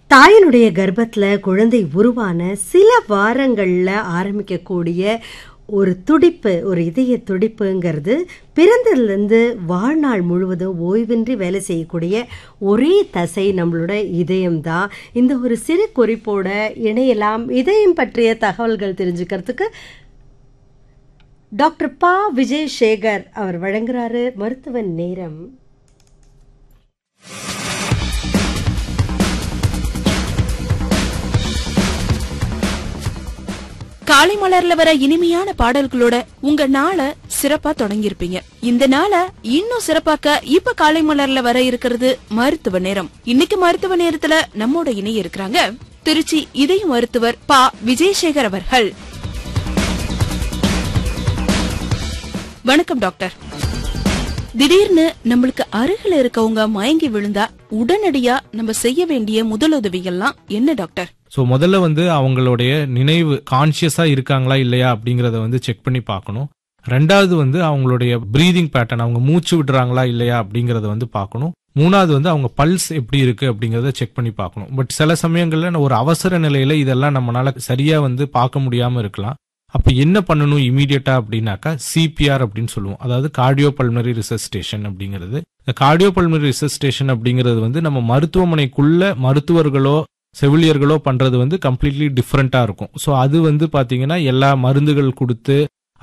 தாயினுடைய கர்ப்பத்துல குழந்தை உருவான சில வாரங்கள்ல ஆரம்பிக்கக்கூடிய ஒரு துடிப்பு ஒரு இதய துடிப்புங்கிறது பிறந்ததுலேருந்து வாழ்நாள் முழுவதும் ஓய்வின்றி வேலை செய்யக்கூடிய ஒரே தசை நம்மளோட இதயம்தான் இந்த ஒரு சிறு குறிப்போட இணையலாம் இதயம் பற்றிய தகவல்கள் தெரிஞ்சுக்கிறதுக்கு டாக்டர் பா விஜய் சேகர் அவர் வழங்குறாரு மருத்துவ நேரம் காலை மலர்ல வர இனிமையான பாடல்களோட உங்க நாளை சிறப்பா தொடங்கியிருப்பீங்க இந்த நாளை இன்னும் சிறப்பாக்க இப்ப காலை மலர்ல வர இருக்கிறது மருத்துவ நேரம் இன்னைக்கு மருத்துவ நேரத்துல நம்மோட இணைய இருக்கிறாங்க திருச்சி இதய மருத்துவர் பா விஜயசேகர் அவர்கள் வணக்கம் டாக்டர் திடீர்னு நம்மளுக்கு அருகில இருக்கவங்க மயங்கி விழுந்தா உடனடியா நம்ம செய்ய வேண்டிய முதலுதவிகள்லாம் என்ன டாக்டர் ஸோ முதல்ல வந்து அவங்களுடைய நினைவு கான்சியஸா இருக்காங்களா இல்லையா அப்படிங்கறத வந்து செக் பண்ணி பார்க்கணும் ரெண்டாவது வந்து அவங்களுடைய பிரீதிங் பேட்டர்ன் அவங்க மூச்சு விடுறாங்களா இல்லையா அப்படிங்கறத வந்து பார்க்கணும் மூணாவது வந்து அவங்க பல்ஸ் எப்படி இருக்கு அப்படிங்கறத செக் பண்ணி பார்க்கணும் பட் சில சமயங்கள்ல ஒரு அவசர நிலையில இதெல்லாம் நம்மளால சரியா வந்து பார்க்க முடியாம இருக்கலாம் அப்ப என்ன பண்ணணும் இமீடியட்டா அப்படின்னாக்கா சிபிஆர் அப்படின்னு சொல்லுவோம் அதாவது கார்டியோ பல்மரி ரிசஸ்டேஷன் அப்படிங்கிறது இந்த கார்டியோ பல்மரி ரிசஸ்டேஷன் அப்படிங்கிறது வந்து நம்ம மருத்துவமனைக்குள்ள மருத்துவர்களோ செவிலியர்களோ பண்றது வந்து கம்ப்ளீட்லி டிஃப்ரெண்டா இருக்கும் ஸோ அது வந்து பாத்தீங்கன்னா எல்லா மருந்துகள் கொடுத்து